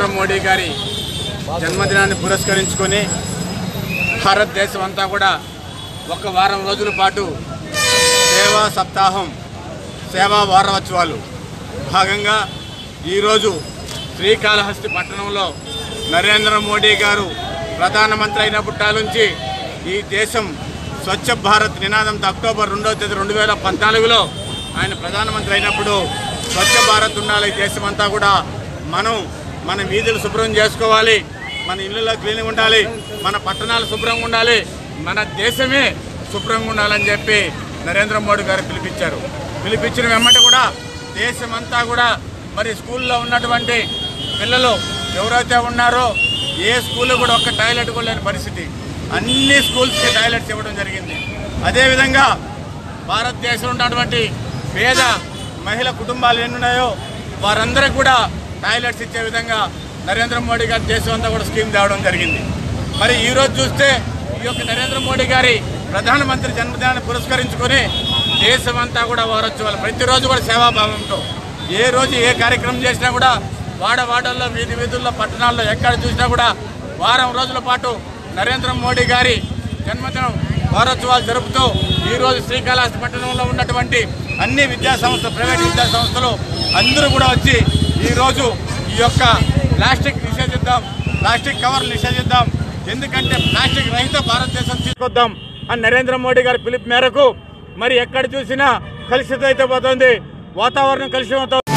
మోడీ గారి జన్మదినాన్ని పురస్కరించుకొని భారతదేశం అంతా కూడా ఒక వారం రోజుల పాటు సేవా సప్తాహం సేవా వారోత్సవాలు భాగంగా ఈరోజు శ్రీకాళహస్తి పట్టణంలో నరేంద్ర మోడీ గారు ప్రధానమంత్రి అయినప్పటి నుంచి ఈ దేశం స్వచ్ఛ భారత్ నినాదంతో అక్టోబర్ రెండవ తేదీ రెండు వేల పద్నాలుగులో ఆయన ప్రధానమంత్రి అయినప్పుడు స్వచ్ఛ భారత్ ఉండాలి ఈ దేశమంతా కూడా మనం మన వీధులు శుభ్రం చేసుకోవాలి మన ఇళ్ళలో క్లీన్గా ఉండాలి మన పట్టణాలు శుభ్రంగా ఉండాలి మన దేశమే శుభ్రంగా ఉండాలని చెప్పి నరేంద్ర మోడీ గారు పిలిపించారు పిలిపించిన వెంబటి కూడా దేశమంతా కూడా మరి స్కూల్లో ఉన్నటువంటి పిల్లలు ఎవరైతే ఉన్నారో ఏ స్కూల్లో కూడా ఒక్క టాయిలెట్ కూడా లేని పరిస్థితి అన్ని స్కూల్స్కి టాయిలెట్స్ ఇవ్వడం జరిగింది అదేవిధంగా భారతదేశంలో ఉన్నటువంటి పేద మహిళ కుటుంబాలు ఎన్ని ఉన్నాయో వారందరికీ కూడా టాయిలెట్స్ ఇచ్చే విధంగా నరేంద్ర మోడీ గారి దేశం అంతా కూడా స్కీమ్ తేవడం జరిగింది మరి ఈ రోజు చూస్తే ఈ యొక్క నరేంద్ర మోడీ గారి ప్రధానమంత్రి జన్మదినాన్ని పురస్కరించుకొని దేశమంతా కూడా వారోత్సవాలు ప్రతిరోజు కూడా సేవాభావంతో ఏ రోజు ఏ కార్యక్రమం చేసినా కూడా వాడ వాడల్లో వీధి వీధుల్లో పట్టణాల్లో ఎక్కడ చూసినా కూడా వారం రోజుల పాటు నరేంద్ర మోడీ గారి జన్మదినం వారోత్సవాలు జరుపుతూ ఈ రోజు శ్రీకాళహస్తి పట్టణంలో ఉన్నటువంటి అన్ని విద్యా సంస్థలు ప్రైవేట్ విద్యా సంస్థలు అందరూ కూడా వచ్చి ఈ రోజు ఈ యొక్క ప్లాస్టిక్ నిషేధిద్దాం ప్లాస్టిక్ కవర్లు నిషేధిద్దాం ఎందుకంటే ప్లాస్టిక్ రహిత భారతదేశం తీసుకొద్దాం అని నరేంద్ర మోడీ గారి పిలుపు మేరకు మరి ఎక్కడ చూసినా కలుషితం అయితే పోతుంది వాతావరణం కలుషితం అవుతుంది